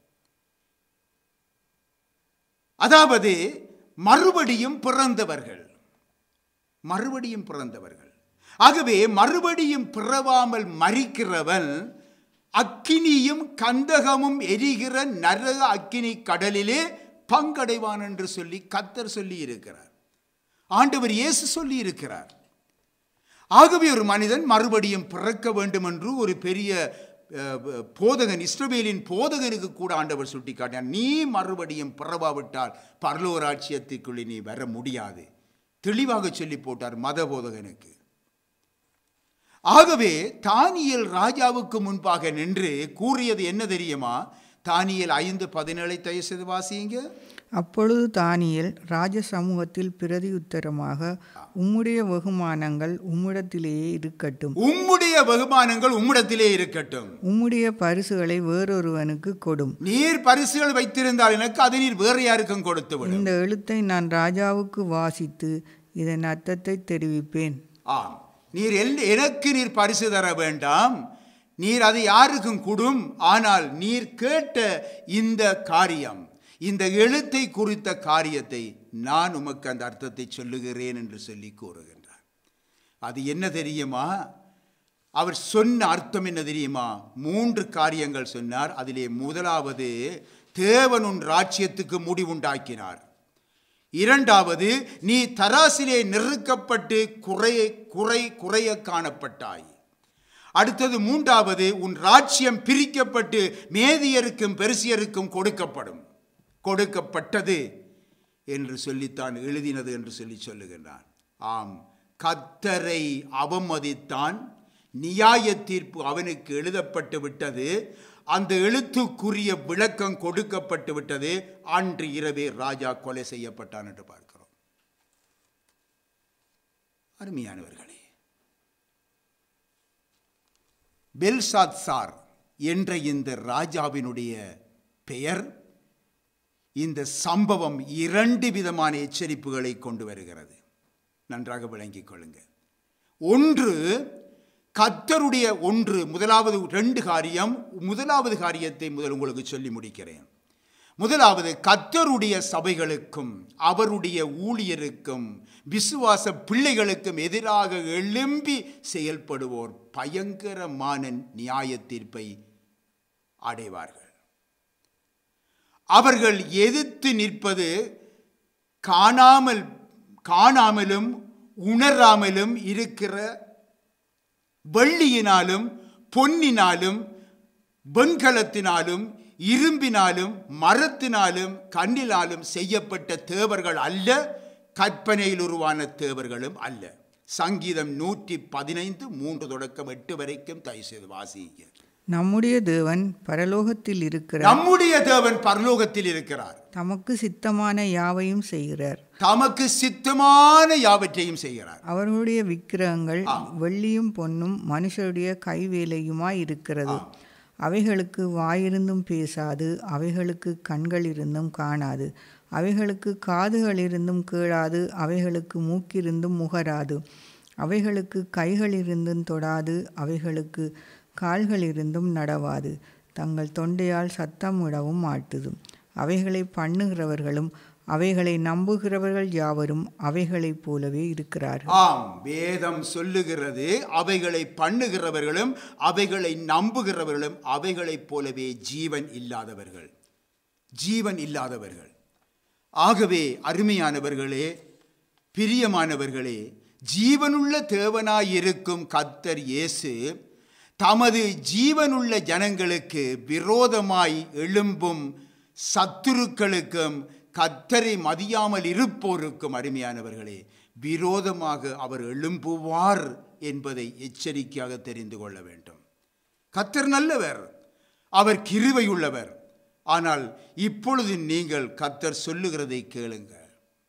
அதாவது மறுபடியும் பிறந்தவர்கள் மறுபடியும் பிறந்தவர்கள் ஆகவே மறுபடியும் பிறவாமல் மறிக்கிறவன் அக்கினியும் கந்தகமும் எரிகிற நரக அக்கினி கடலிலே பங்கடைவான் என்று சொல்லி கத்தர் சொல்லி இருக்கிறார் ஆண்டவர் இயேசு சொல்லி இருக்கிறார் ஆகவே ஒரு மனிதன் மறுபடியும் பிறக்க வேண்டும் என்று ஒரு பெரிய அஹ், போதகன் இஸ்ரவேலின் போதகனுக்கு கூட ஆண்டவர் சுட்டி காட்டினார் நீ மறுபடியும் பிறவாவிட்டால் பரலோராட்சியத்துக்குள்ளே நீ வர முடியாது தெளிவாக சொல்லி போட்டார் மத போதகனுக்கு ஆகவே தானியல் ராஜாவுக்கு முன்பாக நின்று கூறியது என்ன தெரியுமா தானியல் ஐந்து பதினேழை தயவு செய்து வாசியுங்க அப்பொழுது தானியேல் ராஜ சமூகத்தில் பிரதி உத்தரமாக உம்முடைய வெகுமானங்கள் உம்மிடத்திலேயே இருக்கட்டும் உம்முடைய வெகுமானங்கள் உம்மிடத்திலே இருக்கட்டும் உம்முடைய பரிசுகளை வேறொருவனுக்கு கொடும் நீர் பரிசுகள் வைத்திருந்தால் எனக்கு அதை நீர் வேறு யாருக்கும் கொடுத்து விடும் இந்த எழுத்தை நான் ராஜாவுக்கு வாசித்து இதன் அர்த்தத்தை தெரிவிப்பேன் ஆம் நீர் எல் எனக்கு நீர் பரிசு தர வேண்டாம் நீர் அதை யாருக்கும் கொடும் ஆனால் நீர் கேட்ட இந்த காரியம் இந்த எழுத்தை குறித்த காரியத்தை நான் உமக்கு அந்த அர்த்தத்தை சொல்லுகிறேன் என்று சொல்லி கூறுகின்றார் அது என்ன தெரியுமா அவர் சொன்ன அர்த்தம் என்ன தெரியுமா மூன்று காரியங்கள் சொன்னார் அதிலே முதலாவது தேவன் உன் ராஜ்யத்துக்கு முடிவுண்டாக்கினார் இரண்டாவது நீ தராசிலே நெருக்கப்பட்டு குறை குறை குறைய காணப்பட்டாய் அடுத்தது மூன்றாவது உன் ராஜ்யம் பிரிக்கப்பட்டு மேதியருக்கும் பெருசியருக்கும் கொடுக்கப்படும் கொடுக்கப்பட்டது என்று சொல்லித்தான் எழுதினது என்று சொல்லி சொல்லுகின்றான் ஆம் கத்தரை அவமதித்தான் நியாய தீர்ப்பு அவனுக்கு எழுதப்பட்டு விட்டது அந்த எழுத்துக்குரிய விளக்கம் கொடுக்கப்பட்டு விட்டது அன்று இரவே ராஜா கொலை செய்யப்பட்டான் என்று பார்க்கிறோம் அருமையானவர்களே பெல்சாத் சார் என்ற இந்த ராஜாவினுடைய பெயர் இந்த சம்பவம் இரண்டு விதமான எச்சரிப்புகளை கொண்டு வருகிறது நன்றாக விளங்கிக் கொள்ளுங்க ஒன்று கத்தருடைய ஒன்று முதலாவது ரெண்டு காரியம் முதலாவது காரியத்தை முதல் உங்களுக்கு சொல்லி முடிக்கிறேன் முதலாவது கத்தருடைய சபைகளுக்கும் அவருடைய ஊழியருக்கும் விசுவாச பிள்ளைகளுக்கும் எதிராக எழும்பி செயல்படுவோர் பயங்கரமான நியாய தீர்ப்பை அடைவார்கள் அவர்கள் எதிர்த்து நிற்பது காணாமல் காணாமலும் உணராமலும் இருக்கிற வெள்ளியினாலும் பொன்னினாலும் வெண்கலத்தினாலும் இரும்பினாலும் மரத்தினாலும் கண்ணினாலும் செய்யப்பட்ட தேவர்கள் அல்ல கற்பனையில் உருவான தேவர்களும் அல்ல சங்கீதம் நூற்றி பதினைந்து மூன்று தொடக்கம் எட்டு வரைக்கும் தயவு செய்து வாசிங்க நம்முடைய தேவன் பரலோகத்தில் இருக்கிற நம்முடைய தேவன் பரலோகத்தில் இருக்கிறார் தமக்கு சித்தமான யாவையும் செய்கிறார் தமக்கு சித்தமான யாவற்றையும் செய்கிறார் அவர்களுடைய விக்கிரகங்கள் வெள்ளியும் பொன்னும் மனுஷருடைய கைவேலையுமாய் இருக்கிறது அவைகளுக்கு வாயிருந்தும் பேசாது அவைகளுக்கு கண்கள் இருந்தும் காணாது அவைகளுக்கு காதுகள் இருந்தும் கேளாது அவைகளுக்கு மூக்கிருந்தும் முகராது அவைகளுக்கு கைகள் இருந்தும் தொடாது அவைகளுக்கு கால்கள் இருந்தும் நடவாது தங்கள் தொண்டையால் சத்தம் விடவும் மாட்டுது அவைகளை பண்ணுகிறவர்களும் அவைகளை நம்புகிறவர்கள் யாவரும் அவைகளைப் போலவே இருக்கிறார்கள் ஆம் வேதம் சொல்லுகிறது அவைகளை பண்ணுகிறவர்களும் அவைகளை நம்புகிறவர்களும் அவைகளைப் போலவே ஜீவன் இல்லாதவர்கள் ஜீவன் இல்லாதவர்கள் ஆகவே அருமையானவர்களே பிரியமானவர்களே ஜீவனுள்ள தேவனாயிருக்கும் கத்தர் இயேசு தமது ஜீவனுள்ள ஜனங்களுக்கு விரோதமாய் எழும்பும் சத்துருக்களுக்கும் கத்தரை மதியாமல் இருப்போருக்கும் அருமையானவர்களே விரோதமாக அவர் எழும்புவார் என்பதை எச்சரிக்கையாக தெரிந்து கொள்ள வேண்டும் கத்தர் நல்லவர் அவர் கிருவை உள்ளவர் ஆனால் இப்பொழுது நீங்கள் கத்தர் சொல்லுகிறதை கேளுங்கள்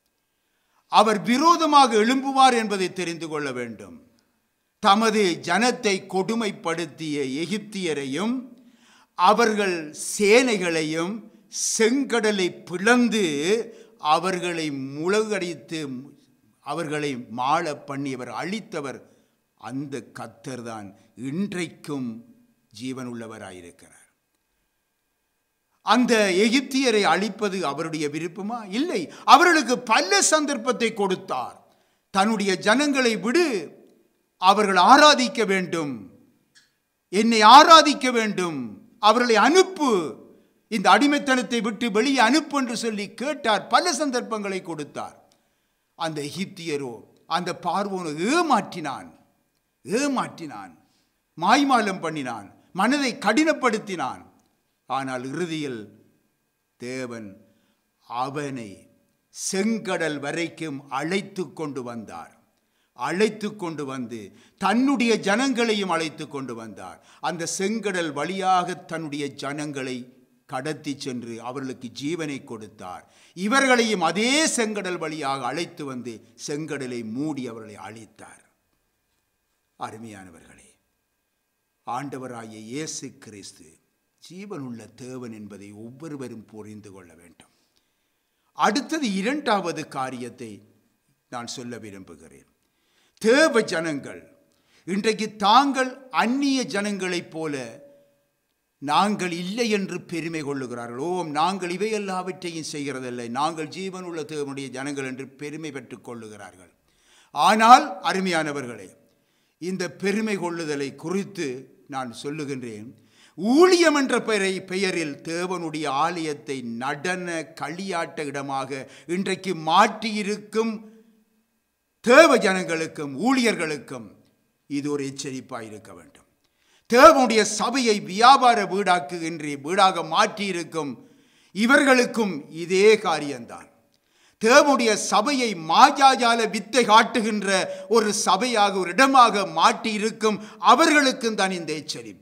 அவர் விரோதமாக எழும்புவார் என்பதை தெரிந்து கொள்ள வேண்டும் தமது ஜனத்தை கொடுமைப்படுத்திய எகிப்தியரையும் அவர்கள் சேனைகளையும் செங்கடலை பிளந்து அவர்களை முழகடித்து அவர்களை மாள பண்ணியவர் அழித்தவர் அந்த கத்தர் தான் இன்றைக்கும் ஜீவனுள்ளவராயிருக்கிறார் அந்த எகிப்தியரை அழிப்பது அவருடைய விருப்பமா இல்லை அவர்களுக்கு பல சந்தர்ப்பத்தை கொடுத்தார் தன்னுடைய ஜனங்களை விடு அவர்கள் ஆராதிக்க வேண்டும் என்னை ஆராதிக்க வேண்டும் அவர்களை அனுப்பு இந்த அடிமைத்தனத்தை விட்டு வெளியே அனுப்பு என்று சொல்லி கேட்டார் பல சந்தர்ப்பங்களை கொடுத்தார் அந்த எகிப்தியரோ அந்த பார்வோனோ ஏமாற்றினான் ஏமாற்றினான் மாய்மாலம் பண்ணினான் மனதை கடினப்படுத்தினான் ஆனால் இறுதியில் தேவன் அவனை செங்கடல் வரைக்கும் அழைத்து கொண்டு வந்தார் அழைத்து கொண்டு வந்து தன்னுடைய ஜனங்களையும் அழைத்து கொண்டு வந்தார் அந்த செங்கடல் வழியாக தன்னுடைய ஜனங்களை கடத்தி சென்று அவர்களுக்கு ஜீவனை கொடுத்தார் இவர்களையும் அதே செங்கடல் வழியாக அழைத்து வந்து செங்கடலை மூடி அவர்களை அழித்தார் அருமையானவர்களே ஆண்டவராகிய இயேசு கிறிஸ்து ஜீவனுள்ள தேவன் என்பதை ஒவ்வொருவரும் புரிந்து கொள்ள வேண்டும் அடுத்தது இரண்டாவது காரியத்தை நான் சொல்ல விரும்புகிறேன் தேவ ஜனங்கள் இன்றைக்கு தாங்கள் அந்நிய ஜனங்களைப் போல நாங்கள் இல்லை என்று பெருமை கொள்ளுகிறார்கள் ஓம் நாங்கள் இவை எல்லாவற்றையும் செய்கிறதில்லை நாங்கள் ஜீவனுள்ள தேவனுடைய ஜனங்கள் என்று பெருமை பெற்றுக் கொள்ளுகிறார்கள் ஆனால் அருமையானவர்களே இந்த பெருமை கொள்ளுதலை குறித்து நான் சொல்லுகின்றேன் ஊழியம் என்ற பெயரை பெயரில் தேவனுடைய ஆலயத்தை நடன களியாட்ட இடமாக இன்றைக்கு மாற்றியிருக்கும் தேவ ஜனங்களுக்கும் ஊழியர்களுக்கும் இது ஒரு எச்சரிப்பாக இருக்க வேண்டும் தேவனுடைய சபையை வியாபார வீடாக்குகின்ற வீடாக மாற்றியிருக்கும் இவர்களுக்கும் இதே காரியம்தான் தேவனுடைய சபையை மாஜாஜால வித்தை காட்டுகின்ற ஒரு சபையாக ஒரு இடமாக மாற்றியிருக்கும் அவர்களுக்கும் தான் இந்த எச்சரிப்பு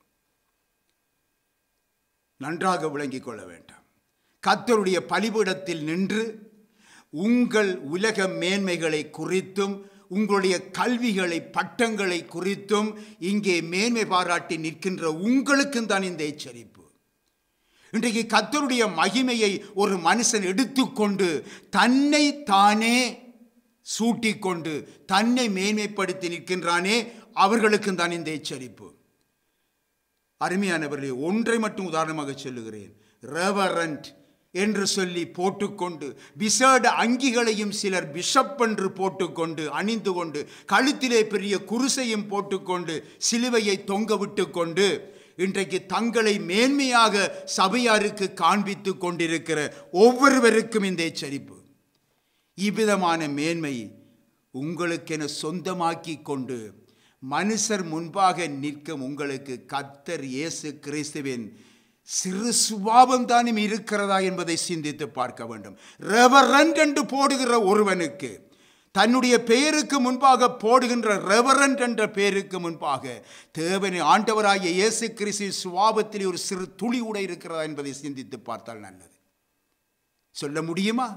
நன்றாக விளங்கிக் கொள்ள வேண்டாம் கத்தருடைய பலிபீடத்தில் நின்று உங்கள் உலக மேன்மைகளை குறித்தும் உங்களுடைய கல்விகளை பட்டங்களை குறித்தும் இங்கே மேன்மை பாராட்டி நிற்கின்ற உங்களுக்கும் தான் இந்த எச்சரிப்பு இன்றைக்கு கத்தருடைய மகிமையை ஒரு மனுஷன் எடுத்துக்கொண்டு தன்னை தானே சூட்டிக்கொண்டு தன்னை மேன்மைப்படுத்தி நிற்கின்றானே அவர்களுக்கும் தான் இந்த எச்சரிப்பு அருமையானவர்களே ஒன்றை மட்டும் உதாரணமாக சொல்லுகிறேன் ரெவரண்ட் என்று சொல்லி போட்டுக்கொண்டு விசேட அங்கிகளையும் சிலர் பிஷப் என்று போட்டுக்கொண்டு அணிந்து கொண்டு கழுத்திலே பெரிய குருசையும் போட்டுக்கொண்டு சிலுவையை தொங்க விட்டு கொண்டு இன்றைக்கு தங்களை மேன்மையாக சபையாருக்கு காண்பித்து கொண்டிருக்கிற ஒவ்வொருவருக்கும் இந்த எச்சரிப்பு இவ்விதமான மேன்மை உங்களுக்கென சொந்தமாக்கி கொண்டு மனுஷர் முன்பாக நிற்கும் உங்களுக்கு கத்தர் இயேசு கிறிஸ்துவின் சிறு சுபாவம் தானும் இருக்கிறதா என்பதை சிந்தித்து பார்க்க வேண்டும் ரெவரண்ட் என்று போடுகிற ஒருவனுக்கு தன்னுடைய பெயருக்கு முன்பாக போடுகின்ற ரெவரண்ட் என்ற பெயருக்கு முன்பாக தேவனை ஆண்டவராகிய இயேசு கிறிஸ்து சுவாபத்தில் ஒரு சிறு துளி கூட இருக்கிறதா என்பதை சிந்தித்து பார்த்தால் நல்லது சொல்ல முடியுமா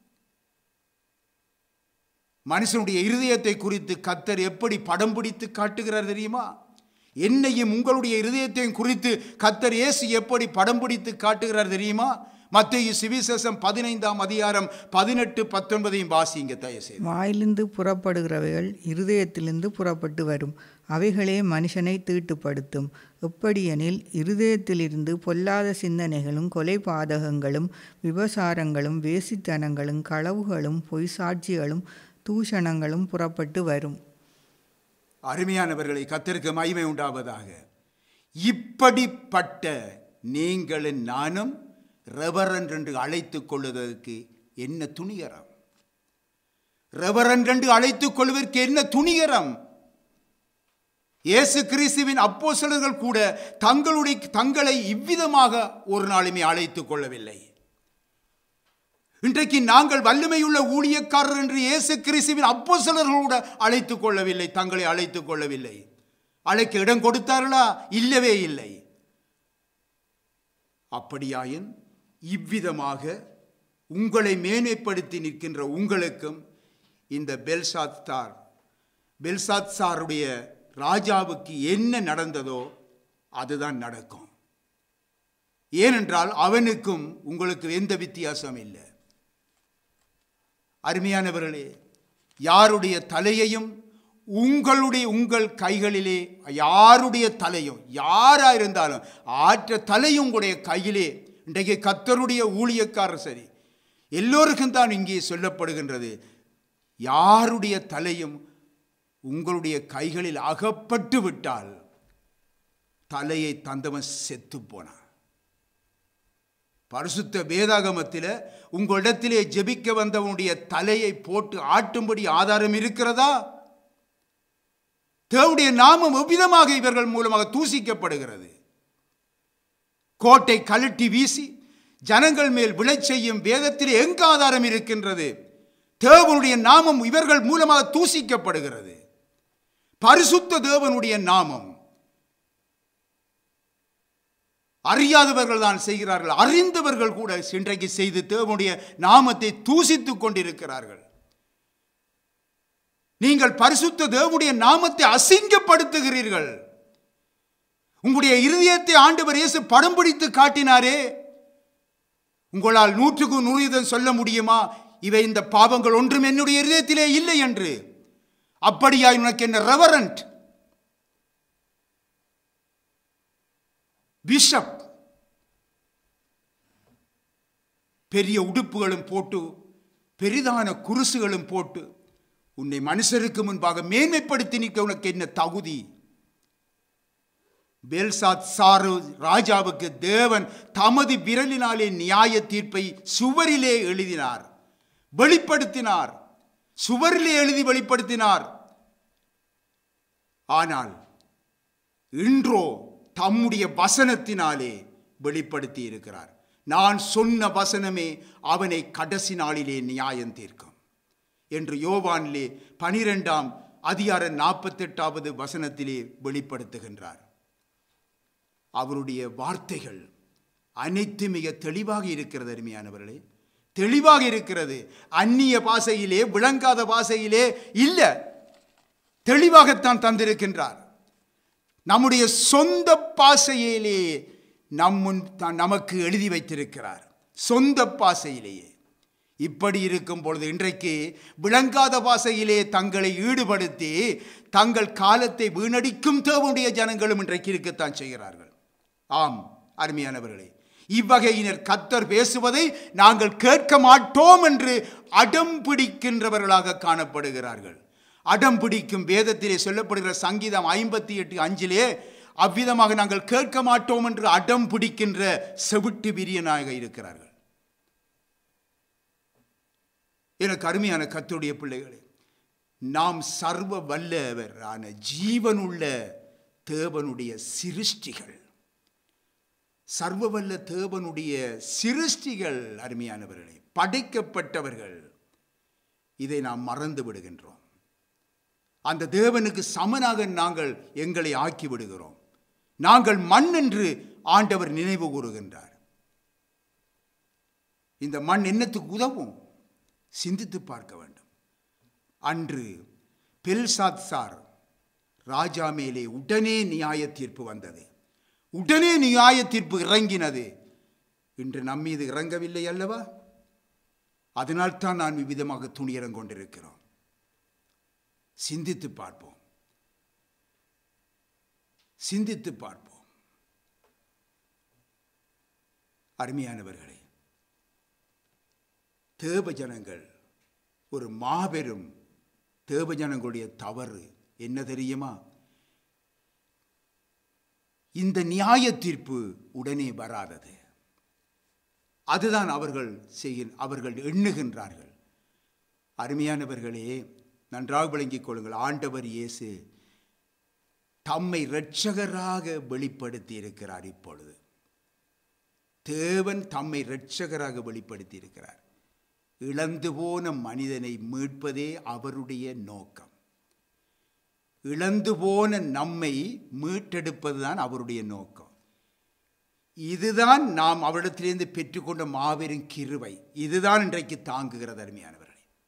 மனுஷனுடைய இருதயத்தை குறித்து கத்தர் எப்படி படம் பிடித்து காட்டுகிறார் தெரியுமா என்னையும் உங்களுடைய இருதயத்தையும் குறித்து கத்தர் இயேசு எப்படி படம் பிடித்து காட்டுகிறார் தெரியுமா மத்திய சுவிசேஷம் பதினைந்தாம் அதிகாரம் பதினெட்டு பத்தொன்பதையும் வாசிங்க தயவுசெய்து வாயிலிருந்து புறப்படுகிறவைகள் இருதயத்திலிருந்து புறப்பட்டு வரும் அவைகளே மனுஷனை தீட்டுப்படுத்தும் எப்படியெனில் இருதயத்திலிருந்து பொல்லாத சிந்தனைகளும் கொலை பாதகங்களும் விபசாரங்களும் வேசித்தனங்களும் களவுகளும் பொய் சாட்சிகளும் தூஷணங்களும் புறப்பட்டு வரும் அருமையானவர்களை கத்தருக்கு மகிமை உண்டாவதாக இப்படிப்பட்ட நீங்களும் நானும் ரெவரண்ட் என்று அழைத்துக் கொள்வதற்கு என்ன துணிகரம் ரெவரண்ட் என்று அழைத்துக் கொள்வதற்கு என்ன துணிகரம் இயேசு கிறிஸ்துவின் அப்போஸ்தலர்கள் கூட தங்களுடைய தங்களை இவ்விதமாக ஒரு நாளுமே அழைத்துக் கொள்ளவில்லை இன்றைக்கு நாங்கள் வல்லமையுள்ள ஊழியக்காரர் என்று இயேசு கிறிஸ்துவின் அப்போஸ்தலர்கள் கூட அழைத்துக் கொள்ளவில்லை தங்களை அழைத்துக் கொள்ளவில்லை அழைக்க இடம் கொடுத்தார்களா இல்லவே இல்லை அப்படியாயின் இவ்விதமாக உங்களை மேன்மைப்படுத்தி நிற்கின்ற உங்களுக்கும் இந்த பெல்சாத்தார் பெல்சாத்சாருடைய ராஜாவுக்கு என்ன நடந்ததோ அதுதான் நடக்கும் ஏனென்றால் அவனுக்கும் உங்களுக்கு எந்த வித்தியாசம் இல்லை அருமையானவர்களே யாருடைய தலையையும் உங்களுடைய உங்கள் கைகளிலே யாருடைய தலையும் யாரா இருந்தாலும் ஆற்ற தலையும் உங்களுடைய கையிலே இன்றைக்கு கத்தருடைய ஊழியக்காரர் சரி எல்லோருக்கும் தான் இங்கே சொல்லப்படுகின்றது யாருடைய தலையும் உங்களுடைய கைகளில் அகப்பட்டு விட்டால் தலையை தந்தவன் செத்து போனான் பரிசுத்த வேதாகமத்தில் உங்களிடத்திலே ஜெபிக்க வந்தவனுடைய தலையை போட்டு ஆட்டும்படி ஆதாரம் இருக்கிறதா தேவனுடைய நாமம் எவ்விதமாக இவர்கள் மூலமாக தூசிக்கப்படுகிறது கோட்டை கழட்டி வீசி ஜனங்கள் மேல் விளைச் செய்யும் வேதத்தில் எங்கு ஆதாரம் இருக்கின்றது தேவனுடைய நாமம் இவர்கள் மூலமாக தூசிக்கப்படுகிறது பரிசுத்த தேவனுடைய நாமம் அறியாதவர்கள் தான் செய்கிறார்கள் அறிந்தவர்கள் கூட இன்றைக்கு செய்து தேவனுடைய நாமத்தை தூசித்துக் கொண்டிருக்கிறார்கள் நீங்கள் பரிசுத்த தேவனுடைய நாமத்தை அசிங்கப்படுத்துகிறீர்கள் உங்களுடைய இருதயத்தை ஆண்டவர் இயேசு படம் பிடித்து காட்டினாரே உங்களால் நூற்றுக்கு நூறு வீதம் சொல்ல முடியுமா இவை இந்த பாவங்கள் ஒன்றும் என்னுடைய இருதயத்திலே இல்லை என்று அப்படியாய் உனக்கு என்ன ரெவரண்ட் பிஷப் பெரிய உடுப்புகளும் போட்டு பெரிதான குருசுகளும் போட்டு உன்னை மனுஷருக்கு முன்பாக மேன்மைப்படுத்தி நிற்க உனக்கு என்ன தகுதி பெல்சாத் சாரு ராஜாவுக்கு தேவன் தமது விரலினாலே நியாய தீர்ப்பை சுவரிலே எழுதினார் வெளிப்படுத்தினார் சுவரிலே எழுதி வெளிப்படுத்தினார் ஆனால் இன்றோ தம்முடைய வசனத்தினாலே வெளிப்படுத்தி இருக்கிறார் நான் சொன்ன வசனமே அவனை கடைசி நாளிலே நியாயம் தீர்க்கும் என்று யோவானிலே பனிரெண்டாம் அதிகார நாற்பத்தெட்டாவது வசனத்திலே வெளிப்படுத்துகின்றார் அவருடைய வார்த்தைகள் அனைத்து மிக தெளிவாக இருக்கிறது அருமையானவர்களே தெளிவாக இருக்கிறது அந்நிய பாசையிலே விளங்காத பாசையிலே இல்லை தெளிவாகத்தான் தந்திருக்கின்றார் நம்முடைய சொந்த பாசையிலே நம் முன் தான் நமக்கு எழுதி வைத்திருக்கிறார் சொந்த பாசையிலேயே இப்படி இருக்கும் பொழுது இன்றைக்கு விளங்காத பாசையிலே தங்களை ஈடுபடுத்தி தங்கள் காலத்தை வீணடிக்கும் தேவனுடைய ஜனங்களும் இன்றைக்கு இருக்கத்தான் செய்கிறார்கள் ஆம் அருமையானவர்களே இவ்வகையினர் கத்தர் பேசுவதை நாங்கள் கேட்க மாட்டோம் என்று அடம் பிடிக்கின்றவர்களாக காணப்படுகிறார்கள் அடம் பிடிக்கும் வேதத்திலே சொல்லப்படுகிற சங்கீதம் ஐம்பத்தி எட்டு அஞ்சிலே அவ்விதமாக நாங்கள் கேட்க மாட்டோம் என்று அடம் பிடிக்கின்ற செவிட்டு விரியனாக இருக்கிறார்கள் எனக்கு அருமையான கத்துடைய பிள்ளைகளே நாம் சர்வ வல்லவரான ஜீவனுள்ள தேவனுடைய சிருஷ்டிகள் சர்வவல்ல தேவனுடைய சிருஷ்டிகள் அருமையானவர்களே படைக்கப்பட்டவர்கள் இதை நாம் மறந்து விடுகின்றோம் அந்த தேவனுக்கு சமனாக நாங்கள் எங்களை ஆக்கி விடுகிறோம் நாங்கள் மண் என்று ஆண்டவர் நினைவு கூறுகின்றார் இந்த மண் என்னத்துக்கு உதவும் சிந்தித்து பார்க்க வேண்டும் அன்று பெல்சாத் சார் ராஜா மேலே உடனே நியாய தீர்ப்பு வந்தது உடனே நியாய தீர்ப்பு இறங்கினது இன்று நம் மீது இறங்கவில்லை அல்லவா அதனால்தான் நான் விவிதமாக துணியரம் கொண்டிருக்கிறோம் சிந்தித்து பார்ப்போம் சிந்தித்து பார்ப்போம் அருமையானவர்களே தேவ ஜனங்கள் ஒரு மாபெரும் தேவ ஜனங்களுடைய தவறு என்ன தெரியுமா இந்த நியாய தீர்ப்பு உடனே வராதது அதுதான் அவர்கள் செய்ய அவர்கள் எண்ணுகின்றார்கள் அருமையானவர்களே நன்றாக விளங்கிக் கொள்ளுங்கள் ஆண்டவர் இயேசு தம்மை இரட்சகராக வெளிப்படுத்தி இருக்கிறார் இப்பொழுது தேவன் தம்மை இரட்சகராக வெளிப்படுத்தி இருக்கிறார் இழந்து போன மனிதனை மீட்பதே அவருடைய நோக்கம் இழந்து போன நம்மை மீட்டெடுப்பதுதான் அவருடைய நோக்கம் இதுதான் நாம் அவரிடத்திலிருந்து பெற்றுக்கொண்ட மாபெரும் கிருவை இதுதான் இன்றைக்கு தாங்குகிறது அருமையானவர்களே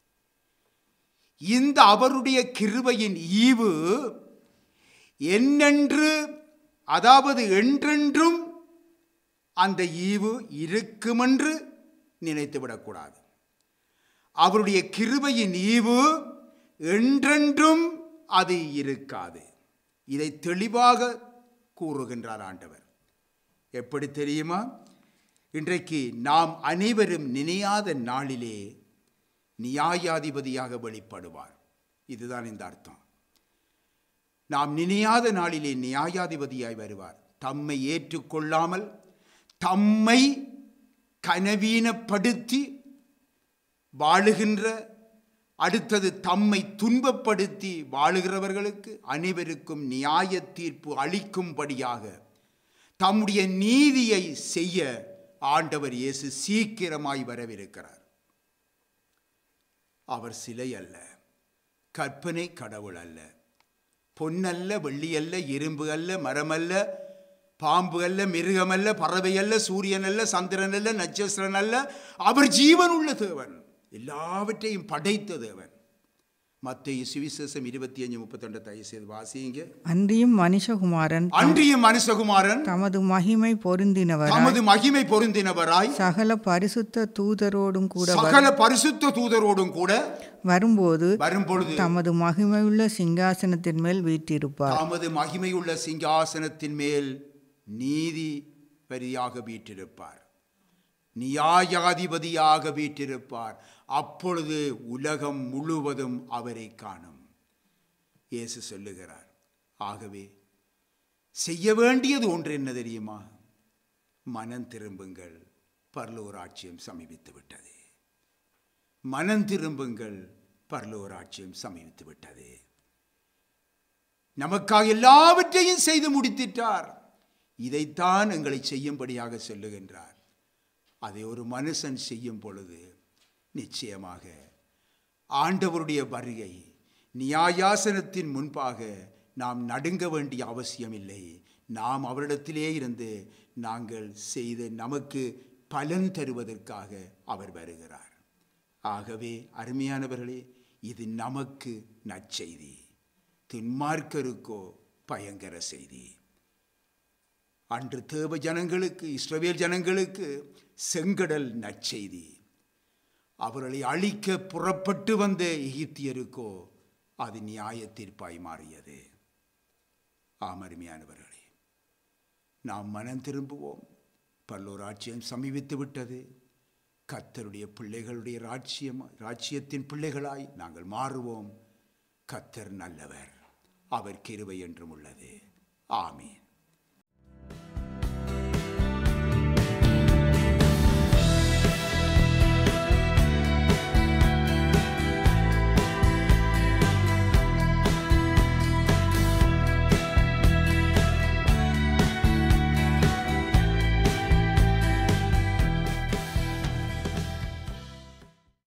இந்த அவருடைய கிருபையின் ஈவு என்னென்று அதாவது என்றென்றும் அந்த ஈவு இருக்குமென்று நினைத்து விடக்கூடாது அவருடைய கிருபையின் ஈவு என்றென்றும் அது இருக்காது இதை தெளிவாக கூறுகின்றார் ஆண்டவர் எப்படி தெரியுமா இன்றைக்கு நாம் அனைவரும் நினையாத நாளிலே நியாயாதிபதியாக வெளிப்படுவார் இதுதான் இந்த அர்த்தம் நாம் நினையாத நாளிலே நியாயாதிபதியாய் வருவார் தம்மை ஏற்றுக்கொள்ளாமல் தம்மை கனவீனப்படுத்தி வாழுகின்ற அடுத்தது தம்மை துன்பப்படுத்தி வாழுகிறவர்களுக்கு அனைவருக்கும் நியாய தீர்ப்பு அளிக்கும்படியாக தம்முடைய நீதியை செய்ய ஆண்டவர் இயேசு சீக்கிரமாய் வரவிருக்கிறார் அவர் சிலை அல்ல கற்பனை கடவுள் அல்ல பொன்னல்ல வெள்ளியல்ல இரும்பு அல்ல மரமல்ல பாம்பு அல்ல மிருகமல்ல பறவை அல்ல சூரியன் அல்ல சந்திரன் அல்ல நட்சத்திரன் அல்ல அவர் ஜீவன் உள்ள தேவன் எல்லாவற்றையும் படைத்த தேவன் மத்திய சுவிசேஷம் இருபத்தி அஞ்சு முப்பத்தொன்று தயவு செய்து வாசிங்க அன்றியும் மனுஷகுமாரன் அன்றியும் மனுஷகுமாரன் தமது மகிமை பொருந்தினவர் தமது மகிமை பொருந்தினவராய் சகல பரிசுத்த தூதரோடும் கூட வ- சகல பரிசுத்த தூதரோடும் கூட வரும்போது வரும்பொழுது தமது மகிமையுள்ள சிங்காசனத்தின் மேல் வீற்றிருப்பார் தமது மகிமையுள்ள சிங்காசனத்தின் மேல் நீதி வரியாக வீற்றிருப்பார் நியாயாதிபதியாக வீற்றிருப்பார் அப்பொழுது உலகம் முழுவதும் அவரை காணும் இயேசு சொல்லுகிறார் ஆகவே செய்ய வேண்டியது ஒன்று என்ன தெரியுமா மனம் திரும்புங்கள் பரலோராட்சியம் சமீபித்து விட்டது மனம் திரும்புங்கள் பரலோராட்சியம் சமீபித்து விட்டது நமக்காக எல்லாவற்றையும் செய்து முடித்திட்டார் இதைத்தான் எங்களை செய்யும்படியாக சொல்லுகின்றார் அதை ஒரு மனுஷன் செய்யும் பொழுது நிச்சயமாக ஆண்டவருடைய வருகை நியாயாசனத்தின் முன்பாக நாம் நடுங்க வேண்டிய அவசியமில்லை நாம் அவரிடத்திலே இருந்து நாங்கள் செய்து நமக்கு பலன் தருவதற்காக அவர் வருகிறார் ஆகவே அருமையானவர்களே இது நமக்கு நற்செய்தி துன்மார்க்கருக்கோ பயங்கர செய்தி அன்று தேவ ஜனங்களுக்கு இஸ்ரவேல் ஜனங்களுக்கு செங்கடல் நற்செய்தி அவர்களை அழிக்க புறப்பட்டு வந்த எகிப்தியருக்கோ அது நியாய தீர்ப்பாய் மாறியது ஆமருமையானவர்களே நாம் மனம் திரும்புவோம் பல்லோர் ராஜ்யம் சமீபித்து விட்டது கத்தருடைய பிள்ளைகளுடைய ராஜ்யம் ராஜ்யத்தின் பிள்ளைகளாய் நாங்கள் மாறுவோம் கத்தர் நல்லவர் அவர் கிருபை என்றும் உள்ளது ஆமீன்